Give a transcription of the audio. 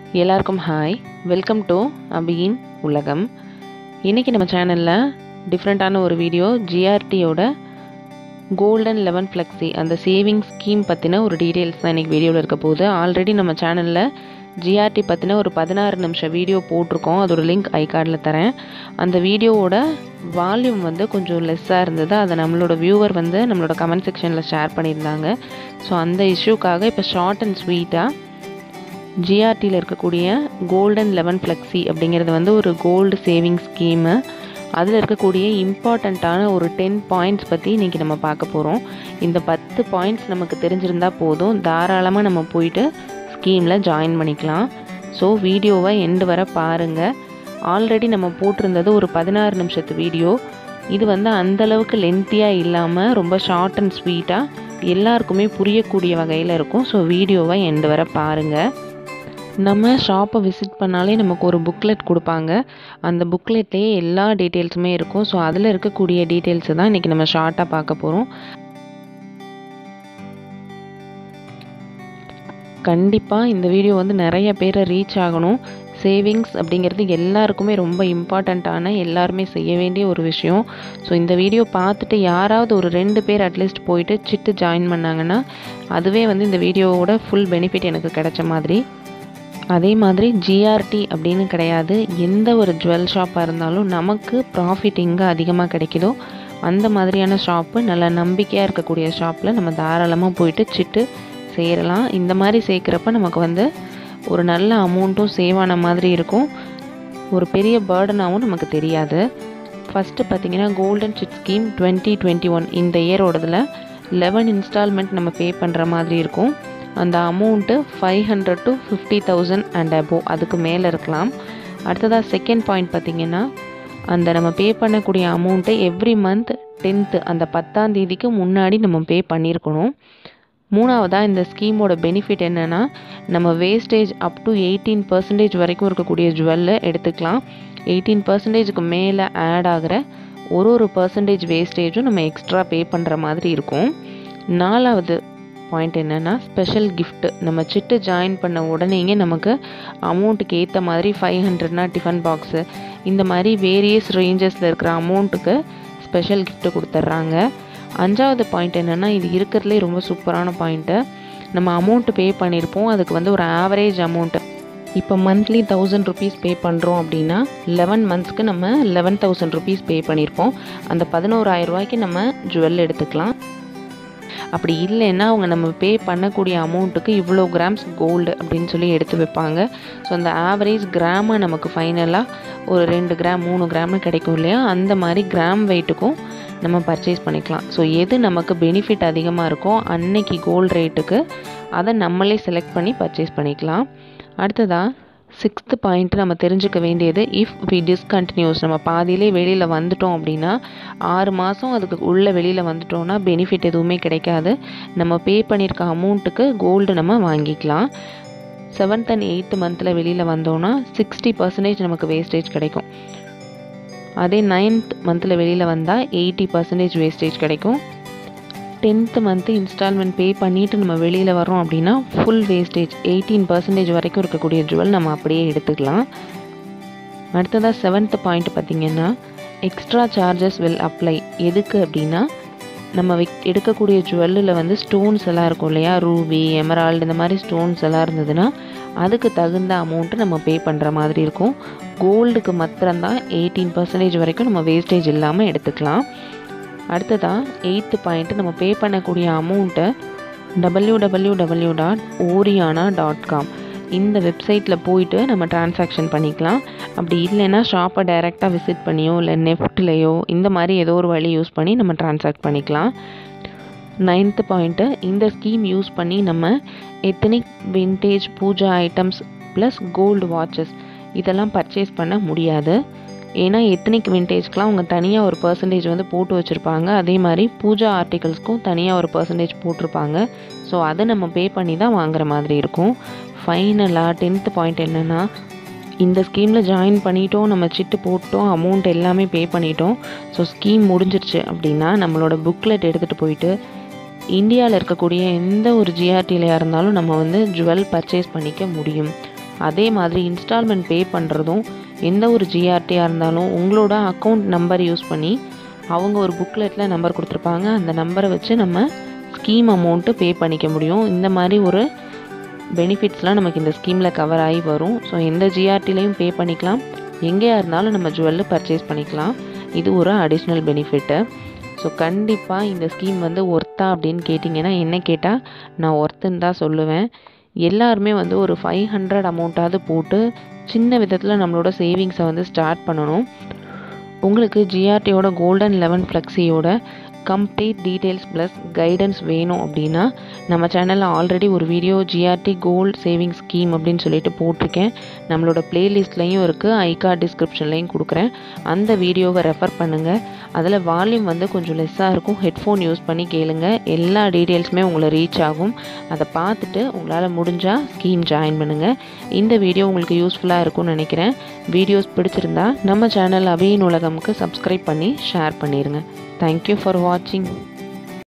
எல்லாருக்கும் hi welcome to அபியின் உலகம் இன்றைக்கி நம்ம சேனலில் டிஃப்ரெண்ட்டான ஒரு வீடியோ ஜிஆர்டியோட கோல்டன் லெவன் ஃப்ளெக்ஸி அந்த சேவிங் ஸ்கீம் பற்றின ஒரு டீட்டெயில்ஸ் தான் இன்றைக்கி வீடியோவில் இருக்க போகுது ஆல்ரெடி நம்ம சேனலில் ஜிஆர்டி பற்றின ஒரு பதினாறு நிமிஷம் வீடியோ போட்டிருக்கோம் அதோட லிங்க் ஐ கார்டில் தரேன் அந்த வீடியோவோட வால்யூம் வந்து கொஞ்சம் லெஸ்ஸாக இருந்தது அதை நம்மளோட வியூவர் வந்து நம்மளோட கமெண்ட் செக்ஷனில் ஷேர் பண்ணியிருந்தாங்க ஸோ அந்த இஷ்யூக்காக இப்போ ஷார்ட் அண்ட் ஸ்வீட்டாக ஜிஆர்டியில் இருக்கக்கூடிய கோல்டன் லெவன் ஃப்ளெக்ஸி அப்படிங்கிறது வந்து ஒரு கோல்டு சேவிங் ஸ்கீமு அதில் இருக்கக்கூடிய இம்பார்ட்டண்ட்டான ஒரு டென் பாயிண்ட்ஸ் பற்றி இன்றைக்கி நம்ம பார்க்க போகிறோம் இந்த பத்து பாயிண்ட்ஸ் நமக்கு தெரிஞ்சிருந்தால் போதும் தாராளமாக நம்ம போயிட்டு ஸ்கீமில் ஜாயின் பண்ணிக்கலாம் ஸோ வீடியோவை எண்டு வர பாருங்கள் ஆல்ரெடி நம்ம போட்டிருந்தது ஒரு பதினாறு நிமிஷத்து வீடியோ இது வந்து அந்தளவுக்கு லென்த்தியாக இல்லாமல் ரொம்ப ஷார்ட் அண்ட் ஸ்வீட்டாக எல்லாருக்குமே புரியக்கூடிய வகையில் இருக்கும் ஸோ வீடியோவை எண்டு வர பாருங்கள் நம்ம ஷாப்பை விசிட் பண்ணாலே நமக்கு ஒரு புக்லெட் கொடுப்பாங்க அந்த புக்லெட்லேயே எல்லா டீட்டெயில்ஸுமே இருக்கும் ஸோ அதில் இருக்கக்கூடிய டீட்டெயில்ஸை தான் இன்றைக்கி நம்ம ஷார்ட்டாக பார்க்க போகிறோம் கண்டிப்பாக இந்த வீடியோ வந்து நிறைய பேரை ரீச் ஆகணும் சேவிங்ஸ் அப்படிங்கிறது எல்லாருக்குமே ரொம்ப இம்பார்ட்டண்ட்டான எல்லாருமே செய்ய வேண்டிய ஒரு விஷயம் ஸோ இந்த வீடியோ பார்த்துட்டு யாராவது ஒரு ரெண்டு பேர் அட்லீஸ்ட் போயிட்டு சிட்டு ஜாயின் பண்ணாங்கன்னா அதுவே வந்து இந்த வீடியோவோட ஃபுல் பெனிஃபிட் எனக்கு கிடைச்ச மாதிரி அதே மாதிரி ஜிஆர்டி அப்படின்னு கிடையாது எந்த ஒரு ஜுவல் ஷாப்பாக இருந்தாலும் நமக்கு ப்ராஃபிட் எங்கே அதிகமாக கிடைக்குதோ அந்த மாதிரியான ஷாப்பு நல்ல நம்பிக்கையாக இருக்கக்கூடிய ஷாப்பில் நம்ம தாராளமாக போயிட்டு சிட்டு சேரலாம் இந்த மாதிரி சேர்க்குறப்ப நமக்கு வந்து ஒரு நல்ல அமௌண்ட்டும் சேவ் ஆன மாதிரி இருக்கும் ஒரு பெரிய பேர்டனாகவும் நமக்கு தெரியாது ஃபஸ்ட்டு பார்த்தீங்கன்னா golden chit scheme twenty twenty one இந்த இயரோடதில் லெவன் இன்ஸ்டால்மெண்ட் நம்ம பே பண்ணுற மாதிரி இருக்கும் அந்த amount five hundred to fifty thousand and above அதுக்கு மேலே இருக்கலாம் அடுத்ததாக செகண்ட் பாயிண்ட் பார்த்திங்கன்னா அந்த நம்ம பே பண்ணக்கூடிய அமௌண்ட்டை எவ்ரி மந்த் டென்த்து அந்த பத்தாம் தேதிக்கு முன்னாடி நம்ம பே பண்ணியிருக்கணும் மூணாவதாக இந்த ஸ்கீமோட பெனிஃபிட் என்னென்னா நம்ம wastage up to eighteen percentage வரைக்கும் இருக்கக்கூடிய ஜுவல்லை எடுத்துக்கலாம் எயிட்டீன் பர்சன்டேஜுக்கு மேலே ஆட் ஆகிற ஒரு ஒரு பர்சன்டேஜ் வேஸ்டேஜும் நம்ம எக்ஸ்ட்ரா பே பண்ணுற மாதிரி இருக்கும் நாலாவது பாயிண்ட் என்னென்னா ஸ்பெஷல் கிஃப்ட்டு நம்ம சிட்டு ஜாயின் பண்ண உடனேங்க நமக்கு அமௌண்ட்டுக்கு ஏற்ற மாதிரி ஃபைவ் ஹண்ட்ரட்னா டிஃபன் பாக்ஸு இந்த மாதிரி வேரியஸ் ரேஞ்சஸில் இருக்கிற அமௌண்ட்டுக்கு ஸ்பெஷல் கிஃப்ட்டு கொடுத்துட்றாங்க அஞ்சாவது பாயிண்ட் என்னென்னா இது இருக்கிறதுலே ரொம்ப சூப்பரான பாயிண்ட்டு நம்ம அமௌண்ட்டு பே பண்ணியிருப்போம் அதுக்கு வந்து ஒரு ஆவரேஜ் அமௌண்ட்டு இப்போ மந்த்லி தௌசண்ட் ருபீஸ் பே பண்ணுறோம் அப்படின்னா லெவன் மந்த்ஸ்க்கு நம்ம லெவன் தௌசண்ட் ருபீஸ் பே பண்ணியிருப்போம் அந்த பதினோராயிரம் ரூபாய்க்கு நம்ம ஜுவல் எடுத்துக்கலாம் அப்படி இல்லைன்னா அவங்க நம்ம பே பண்ணக்கூடிய அமௌண்ட்டுக்கு இவ்வளோ கிராம்ஸ் கோல்டு அப்படின்னு சொல்லி எடுத்து வைப்பாங்க ஸோ அந்த ஆவரேஜ் கிராமாக நமக்கு ஃபைனலாக ஒரு ரெண்டு கிராம் மூணு கிராம்னு கிடைக்கும் இல்லையா அந்த மாதிரி கிராம் வெயிட்டுக்கும் நம்ம பர்ச்சேஸ் பண்ணிக்கலாம் ஸோ எது நமக்கு பெனிஃபிட் அதிகமாக இருக்கோ அன்னைக்கு கோல்டு ரேட்டுக்கு அதை நம்மளே செலக்ட் பண்ணி பர்ச்சேஸ் பண்ணிக்கலாம் அடுத்ததாக சிக்ஸ்த்து பாயிண்ட் நம்ம தெரிஞ்சுக்க வேண்டியது இஃப் வி டிஸ்கண்டினியூஸ் நம்ம பாதியிலே வெளியில் வந்துட்டோம் அப்படின்னா ஆறு மாதம் அதுக்கு உள்ளே வெளியில் வந்துட்டோம்னா பெனிஃபிட் எதுவுமே கிடைக்காது நம்ம பே பண்ணியிருக்க அமௌண்ட்டுக்கு கோல்டு நம்ம வாங்கிக்கலாம் செவன்த் அண்ட் எயித்து மந்தில் வெளியில் வந்தோன்னா சிக்ஸ்டி பர்சன்டேஜ் நமக்கு வேஸ்டேஜ் கிடைக்கும் அதே நைன்த் மந்தில் வெளியில் வந்தால் எயிட்டி பர்சன்டேஜ் வேஸ்டேஜ் கிடைக்கும் டென்த்து மந்த்து இன்ஸ்டால்மெண்ட் பே பண்ணிவிட்டு நம்ம வெளியில் வரோம் அப்படின்னா ஃபுல் வேஸ்டேஜ் எயிட்டீன் பர்சன்டேஜ் வரைக்கும் இருக்கக்கூடிய ஜுவல் நம்ம அப்படியே எடுத்துக்கலாம் அடுத்ததாக செவன்த்து பாயிண்ட் பார்த்திங்கன்னா எக்ஸ்ட்ரா சார்ஜஸ் வில் அப்ளை எதுக்கு அப்படின்னா நம்ம எடுக்கக்கூடிய ஜுவல்லில் வந்து ஸ்டோன்ஸ் எல்லாம் இருக்கும் இல்லையா ரூபி எமரால்டு இந்த மாதிரி ஸ்டோன்ஸ் எல்லாம் இருந்ததுன்னா அதுக்கு தகுந்த அமௌண்ட்டு நம்ம பே பண்ணுற மாதிரி இருக்கும் கோல்டுக்கு மாத்திரம்தான் எயிட்டீன் பர்சன்டேஜ் வரைக்கும் நம்ம வேஸ்டேஜ் இல்லாமல் எடுத்துக்கலாம் அடுத்ததாக எயித்து பாயிண்ட்டு நம்ம பே பண்ணக்கூடிய அமௌண்ட்டை W W W dot Oriana dot com இந்த வெப்சைட்டில் போயிட்டு நம்ம டிரான்சாக்ஷன் பண்ணிக்கலாம் அப்படி இல்லைன்னா ஷாப்பை டைரெக்டாக விசிட் பண்ணியோ இல்லை நெஃப்ட்லேயோ இந்த மாதிரி ஏதோ ஒரு வழி யூஸ் பண்ணி நம்ம டிரான்சாக்ட் பண்ணிக்கலாம் நைன்த்து பாயிண்ட்டு இந்த ஸ்கீம் யூஸ் பண்ணி நம்ம ethnic vintage puja items plus gold watches இதெல்லாம் பர்ச்சேஸ் பண்ண முடியாது ஏன்னா எத்தனிக் வின்டேஜ்க்கெலாம் அவங்க தனியாக ஒரு பர்சன்டேஜ் வந்து போட்டு வச்சுருப்பாங்க அதே மாதிரி பூஜா ஆர்டிகல்ஸ்க்கும் தனியாக ஒரு பர்சன்டேஜ் போட்டிருப்பாங்க ஸோ அதை நம்ம பே பண்ணி தான் வாங்குற மாதிரி இருக்கும் ஃபைனலாக டென்த்து பாயிண்ட் என்னென்னா இந்த ஸ்கீமில் ஜாயின் பண்ணிட்டோம் நம்ம சிட்டு போட்டோம் அமௌண்ட் எல்லாமே பே பண்ணிட்டோம் ஸோ ஸ்கீம் முடிஞ்சிருச்சு அப்படின்னா நம்மளோட புக்லெட் எடுத்துகிட்டு போயிட்டு இந்தியாவில் இருக்கக்கூடிய எந்த ஒரு ஜிஆர்டிலையாக இருந்தாலும் நம்ம வந்து ஜுவல் பர்ச்சேஸ் பண்ணிக்க முடியும் அதே மாதிரி இன்ஸ்டால்மெண்ட் பே பண்ணுறதும் எந்த ஒரு ஜிஆர்டியாக இருந்தாலும் உங்களோட அக்கௌண்ட் நம்பர் யூஸ் பண்ணி அவங்க ஒரு புக்லெட்டில் நம்பர் கொடுத்துருப்பாங்க அந்த நம்பரை வச்சு நம்ம ஸ்கீம் அமௌண்ட்டு பே பண்ணிக்க முடியும் இந்த மாதிரி ஒரு பெனிஃபிட்ஸ்லாம் நமக்கு இந்த ஸ்கீமில் கவர் ஆகி வரும் ஸோ எந்த ஜிஆர்டிலையும் பே பண்ணிக்கலாம் எங்கேயா இருந்தாலும் நம்ம ஜுவல்லு பர்ச்சேஸ் பண்ணிக்கலாம் இது ஒரு அடிஷ்னல் பெனிஃபிட்டு ஸோ கண்டிப்பாக இந்த ஸ்கீம் வந்து ஒர்த்தா அப்படின்னு கேட்டிங்கன்னா என்ன கேட்டால் நான் ஒர்த்துன்னு தான் சொல்லுவேன் எல்லாருமே வந்து ஒரு ஃபைவ் ஹண்ட்ரட் அமௌண்ட்டாவது போட்டு சின்ன விதத்தில் நம்மளோட சேவிங்ஸை வந்து ஸ்டார்ட் பண்ணணும் உங்களுக்கு ஜிஆர்டியோட கோல்டன் லெவன் ஃப்ளெக்ஸியோட கம்ப்ளீட் டீட்டெயில்ஸ் ப்ளஸ் கைடன்ஸ் வேணும் அப்படின்னா நம்ம சேனலில் ஆல்ரெடி ஒரு video GRT gold saving scheme அப்படின்னு சொல்லிட்டு போட்டிருக்கேன் நம்மளோட பிளேலிஸ்ட்லேயும் இருக்குது ஐகா டிஸ்கிரிப்ஷன்லேயும் கொடுக்குறேன் அந்த வீடியோவை ரெஃபர் பண்ணுங்கள் அதில் வால்யூம் வந்து கொஞ்சம் லெஸ்ஸாக இருக்கும் ஹெட்ஃபோன் யூஸ் பண்ணி கேளுங்க எல்லா டீட்டெயில்ஸுமே உங்களை ரீச் ஆகும் அதை பார்த்துட்டு உங்களால் முடிஞ்சால் ஸ்கீம் ஜாயின் பண்ணுங்கள் இந்த வீடியோ உங்களுக்கு யூஸ்ஃபுல்லாக இருக்கும்னு நினைக்கிறேன் வீடியோஸ் பிடிச்சிருந்தா நம்ம சேனல் அபியின் உலகமுக்கு சப்ஸ்கிரைப் பண்ணி ஷேர் பண்ணிடுங்க தேங்க்யூ ஃபார் வாட்சிங்